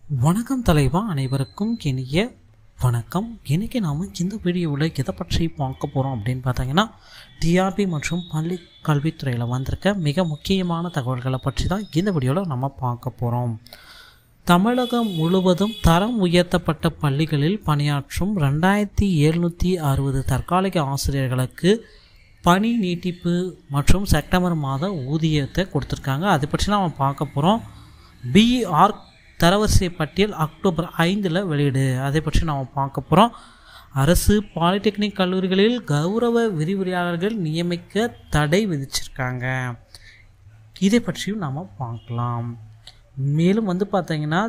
வணக்கம் தலைவா அனைவருக்கும் இனிய வணக்கம் இன்றைக்கி நாம் இந்த வீடியோவில் எதை பற்றி பார்க்க போகிறோம் அப்படின்னு பார்த்தீங்கன்னா டிஆர்பி மற்றும் பள்ளி கல்வித்துறையில் வந்திருக்க மிக முக்கியமான தகவல்களை பற்றி தான் இந்த வீடியோவில் நம்ம பார்க்க போகிறோம் தமிழகம் முழுவதும் தரம் உயர்த்தப்பட்ட பள்ளிகளில் பணியாற்றும் ரெண்டாயிரத்தி எழுநூற்றி அறுபது தற்காலிக ஆசிரியர்களுக்கு பணி நீட்டிப்பு மற்றும் செப்டம்பர் மாத ஊதியத்தை கொடுத்துருக்காங்க அதை பற்றி நம்ம பார்க்க போகிறோம் பிஆர் தரவரிசை பட்டியல் அக்டோபர் ஐந்தில் வெளியீடு அதை பற்றி நாம் பார்க்க போகிறோம் அரசு பாலிடெக்னிக் கல்லூரிகளில் கௌரவ விரிவுரையாளர்கள் நியமிக்க தடை விதிச்சிருக்காங்க இதை பற்றியும் நாம் பார்க்கலாம் மேலும் வந்து பார்த்தீங்கன்னா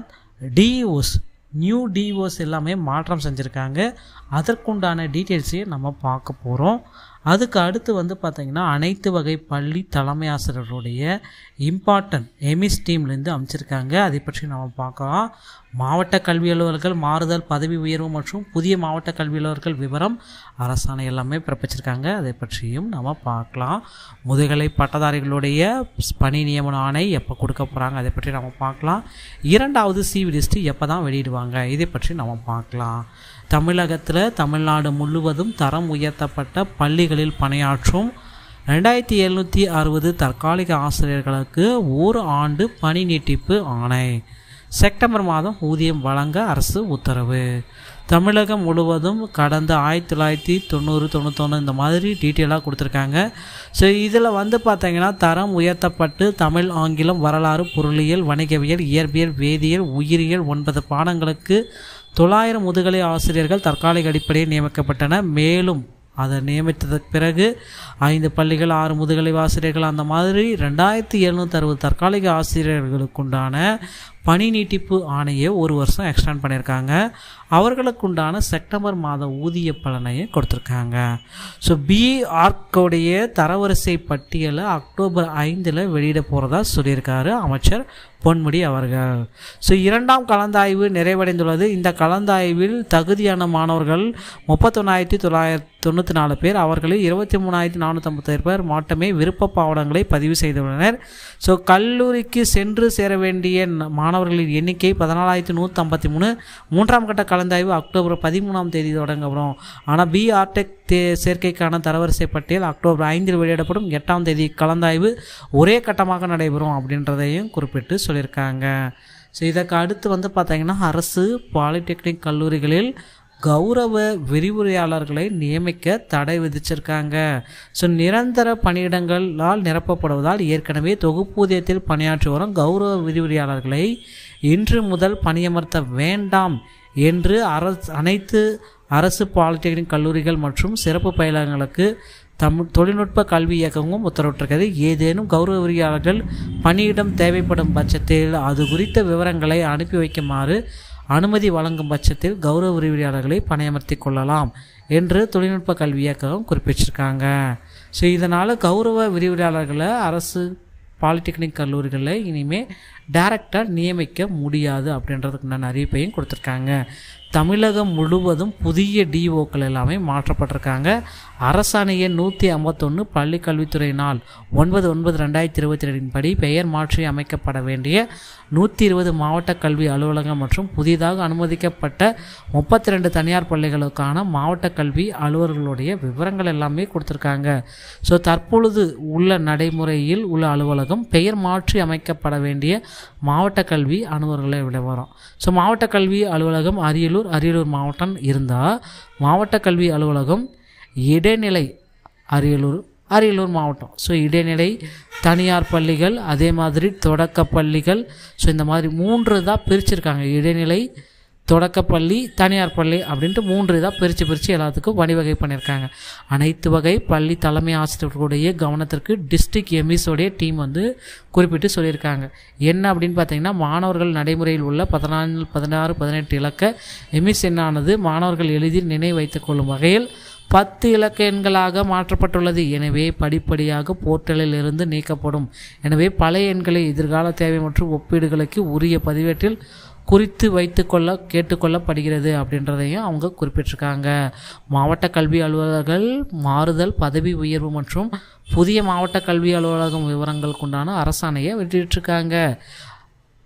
டிஓஸ் நியூ டிஓஸ் எல்லாமே மாற்றம் செஞ்சுருக்காங்க அதற்குண்டான டீட்டெயில்ஸையும் நம்ம பார்க்க போகிறோம் அதுக்கு அடுத்து வந்து பார்த்திங்கன்னா அனைத்து வகை பள்ளி தலைமை ஆசிரியர்களுடைய இம்பார்ட்டன்ட் எமிஸ் டீம்லேருந்து அமைச்சிருக்காங்க அதை பற்றி நம்ம பார்க்கலாம் மாவட்ட கல்வி அலுவலர்கள் மாறுதல் பதவி உயர்வு மற்றும் புதிய மாவட்ட கல்வி அலுவலர்கள் விவரம் அரசாணை எல்லாமே பிறப்பிச்சிருக்காங்க அதை பற்றியும் நம்ம பார்க்கலாம் முதுகலை பட்டதாரிகளுடைய பணி நியமன ஆணை எப்போ கொடுக்க போகிறாங்க அதை பற்றி நம்ம பார்க்கலாம் இரண்டாவது சிவி லிஸ்ட்டு எப்போ தான் வெளியிடுவாங்க இதை பற்றி நம்ம பார்க்கலாம் தமிழகத்தில் தமிழ்நாடு முழுவதும் தரம் உயர்த்தப்பட்ட பள்ளிகளில் பணியாற்றும் ரெண்டாயிரத்தி எழுநூற்றி அறுபது தற்காலிக ஆசிரியர்களுக்கு ஒரு ஆண்டு பணி நீட்டிப்பு ஆணை செப்டம்பர் மாதம் ஊதியம் வழங்க அரசு உத்தரவு தமிழகம் முழுவதும் கடந்த ஆயிரத்தி தொள்ளாயிரத்தி தொண்ணூறு தொண்ணூத்தொன்று இந்த மாதிரி டீட்டெயிலாக கொடுத்துருக்காங்க ஸோ இதில் வந்து பார்த்தீங்கன்னா தரம் உயர்த்தப்பட்டு தமிழ் ஆங்கிலம் வரலாறு பொருளியல் வணிகவியல் இயற்பியல் வேதியியல் உயிரியல் ஒன்பது பாடங்களுக்கு தொள்ளாயிரம் முதுகலை ஆசிரியர்கள் தற்காலிக அடிப்படையில் நியமிக்கப்பட்டன மேலும் அதை நியமித்ததுக்கு பிறகு ஐந்து பள்ளிகள் ஆறு முதுகலை ஆசிரியர்கள் அந்த மாதிரி ரெண்டாயிரத்தி எழுநூற்றி அறுபது தற்காலிக ஆசிரியர்களுக்குண்டான பணி நீட்டிப்பு ஆணையை ஒரு வருஷம் எக்ஸ்டெண்ட் பண்ணியிருக்காங்க அவர்களுக்குண்டான செப்டம்பர் மாத ஊதிய பலனையும் கொடுத்துருக்காங்க ஸோ பிஆர்க்கோடைய தரவரிசை பட்டியலை அக்டோபர் ஐந்தில் வெளியிட போகிறதா சொல்லியிருக்காரு அமைச்சர் பொன்முடி அவர்கள் ஸோ இரண்டாம் கலந்தாய்வு நிறைவடைந்துள்ளது இந்த கலந்தாய்வில் தகுதியான மாணவர்கள் முப்பத்தொன்னாயிரத்தி தொள்ளாயிரத்தி தொண்ணூற்றி நாலு பேர் அவர்களில் இருபத்தி மூணாயிரத்தி நானூற்றம்பத்தேழு பேர் மட்டுமே விருப்ப பாவடங்களை பதிவு செய்துள்ளனர் ஸோ கல்லூரிக்கு சென்று சேர வேண்டிய மாணவர்களின் எண்ணிக்கை பதினாலாயிரத்தி நூற்றி ஐம்பத்தி மூணு மூன்றாம் கட்ட கலந்தாய்வு அக்டோபர் பதிமூணாம் தேதி தொடங்கப்படும் ஆனால் பிஆர்டெக் தே சேர்க்கைக்கான தரவரிசை பட்டியல் அக்டோபர் ஐந்தில் வெளியிடப்படும் எட்டாம் தேதி கலந்தாய்வு ஒரே கட்டமாக நடைபெறும் அப்படின்றதையும் குறிப்பிட்டு சொல்லியிருக்காங்க ஸோ இதற்கு அடுத்து வந்து பார்த்திங்கன்னா அரசு பாலிடெக்னிக் கல்லூரிகளில் கௌரவ விரிவுரையாளர்களை நியமிக்க தடை விதிச்சிருக்காங்க ஸோ நிரந்தர பணியிடங்களால் நிரப்பப்படுவதால் ஏற்கனவே தொகுப்பூதியத்தில் பணியாற்றி வரும் கௌரவ விரிவுரையாளர்களை இன்று முதல் பணியமர்த்த வேண்டாம் என்று அரசு அனைத்து அரசு பாலிடெக்னிக் கல்லூரிகள் மற்றும் சிறப்பு பயிலகங்களுக்கு தமிழ் தொழில்நுட்ப கல்வி இயக்கமும் உத்தரவிட்டிருக்கிறது ஏதேனும் கௌரவ விரியாளர்கள் பணியிடம் தேவைப்படும் பட்சத்தில் அது குறித்த விவரங்களை அனுப்பி வைக்குமாறு அனுமதி வழங்கும் பட்சத்தில் கௌரவ விரிவுரையாளர்களை பணியமர்த்தி கொள்ளலாம் என்று தொழில்நுட்ப கல்வி இயக்கம் குறிப்பிட்டிருக்காங்க ஸோ இதனால் கௌரவ விரிவுரையாளர்களை அரசு பாலிடெக்னிக் கல்லூரிகளில் இனிமேல் டைரக்டாக நியமிக்க முடியாது அப்படின்றதுக்குண்டான அறிவிப்பையும் கொடுத்துருக்காங்க தமிழகம் முழுவதும் புதிய டிஓக்கள் எல்லாமே மாற்றப்பட்டிருக்காங்க அரசாணை எண் நூற்றி ஐம்பத்தொன்று பள்ளி கல்வித்துறை நாள் ஒன்பது ஒன்பது ரெண்டாயிரத்தி இருபத்தி ரெண்டின் படி பெயர் மாற்றி அமைக்கப்பட வேண்டிய நூற்றி இருபது மாவட்ட கல்வி அலுவலகம் மற்றும் புதிதாக அனுமதிக்கப்பட்ட முப்பத்தி ரெண்டு தனியார் பள்ளிகளுக்கான மாவட்ட கல்வி அலுவலர்களுடைய விவரங்கள் எல்லாமே கொடுத்துருக்காங்க ஸோ தற்பொழுது உள்ள நடைமுறையில் உள்ள அலுவலகம் பெயர் மாற்றி அமைக்கப்பட வேண்டிய மாவட்ட கல்வி அலுவலர்களை விட வரும் ஸோ மாவட்ட கல்வி அலுவலகம் அரியலூர் அரியலூர் மாவட்டம் இருந்தால் மாவட்ட கல்வி அலுவலகம் இடைநிலை அரியலூர் அரியலூர் மாவட்டம் ஸோ இடைநிலை தனியார் பள்ளிகள் அதே மாதிரி தொடக்க பள்ளிகள் ஸோ இந்த மாதிரி மூன்று தான் பிரிச்சிருக்காங்க இடைநிலை தொடக்கப்பள்ளி தனியார் பள்ளி அப்படின்ட்டு மூன்று இதாக பிரித்து பிரித்து எல்லாத்துக்கும் வழிவகை பண்ணியிருக்காங்க அனைத்து வகை பள்ளி தலைமை ஆசிரியர்களுடைய கவனத்திற்கு டிஸ்ட்ரிக்ட் எமிஸோடைய டீம் வந்து குறிப்பிட்டு சொல்லியிருக்காங்க என்ன அப்படின்னு பார்த்தீங்கன்னா மாணவர்கள் நடைமுறையில் உள்ள பதினாலு பதினாறு பதினெட்டு இலக்க எமிஸ் எண்ணானது மாணவர்கள் எளிதில் நினைவு வைத்துக் கொள்ளும் வகையில் பத்து இலக்க எண்களாக மாற்றப்பட்டுள்ளது எனவே படிப்படியாக போர்ட்டலில் இருந்து நீக்கப்படும் எனவே பழைய எண்களை எதிர்கால தேவை மற்றும் ஒப்பீடுகளுக்கு உரிய பதிவேட்டில் குறித்து வைத்துக்கொள்ள கேட்டுக்கொள்ளப்படுகிறது அப்படின்றதையும் அவங்க குறிப்பிட்டிருக்காங்க மாவட்ட கல்வி அலுவலர்கள் மாறுதல் பதவி உயர்வு மற்றும் புதிய மாவட்ட கல்வி அலுவலகம் விவரங்களுக்குண்டான அரசாணையை வெளியிட்டிருக்காங்க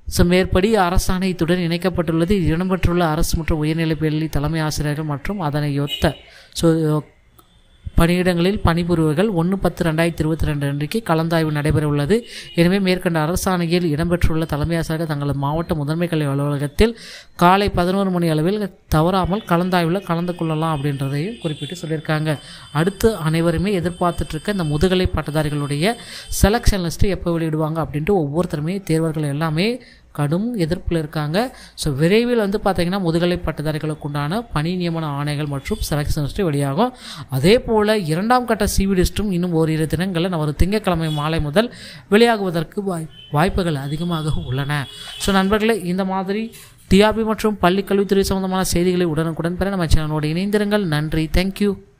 ஸோ மேற்படி அரசாணையத்துடன் இணைக்கப்பட்டுள்ளது இது இடம்பெற்றுள்ள அரசு மற்றும் உயர்நிலைப் பள்ளி தலைமை ஆசிரியர்கள் மற்றும் அதனை ஒத்த ஸோ பணியிடங்களில் பணிபுரிவர்கள் ஒன்று பத்து ரெண்டாயிரத்தி இருபத்தி ரெண்டு அன்றைக்கு கலந்தாய்வு நடைபெற உள்ளது எனவே மேற்கண்ட அரசாணையில் இடம்பெற்றுள்ள தலைமை ஆசிரியர்கள் தங்களது மாவட்ட முதன்மை கல்வி அலுவலகத்தில் காலை பதினோரு மணி அளவில் தவறாமல் கலந்தாய்வில் கலந்து கொள்ளலாம் அப்படின்றதையும் குறிப்பிட்டு சொல்லியிருக்காங்க அடுத்து அனைவருமே எதிர்பார்த்துட்டு இருக்க இந்த முதுகலை பட்டதாரிகளுடைய செலெக்ஷன் லிஸ்ட்டு எப்போ வெளியிடுவாங்க அப்படின்ட்டு ஒவ்வொருத்தருமே தேர்வர்கள் எல்லாமே கடும் எதிர்ப்பில் இருக்காங்க ஸோ விரைவில் வந்து பார்த்திங்கன்னா முதுகலை பட்டதாரிகளுக்கு உண்டான பணி நியமன ஆணைகள் மற்றும் செலக்ஷன் லிஸ்ட்டு வெளியாகும் அதே போல் இரண்டாம் கட்ட சிவி லிஸ்ட்டும் இன்னும் ஓரிரு தினங்களில் வரும் திங்கட்கிழமை மாலை முதல் வெளியாகுவதற்கு வாய் வாய்ப்புகள் அதிகமாக உள்ளன ஸோ நண்பர்களே இந்த மாதிரி டிஆர்பி மற்றும் பள்ளி கல்வித்துறை சம்பந்தமான செய்திகளை உடனுக்குடன் பெற நம்ம சேனலோடு இணைந்திருங்கள் நன்றி தேங்க்யூ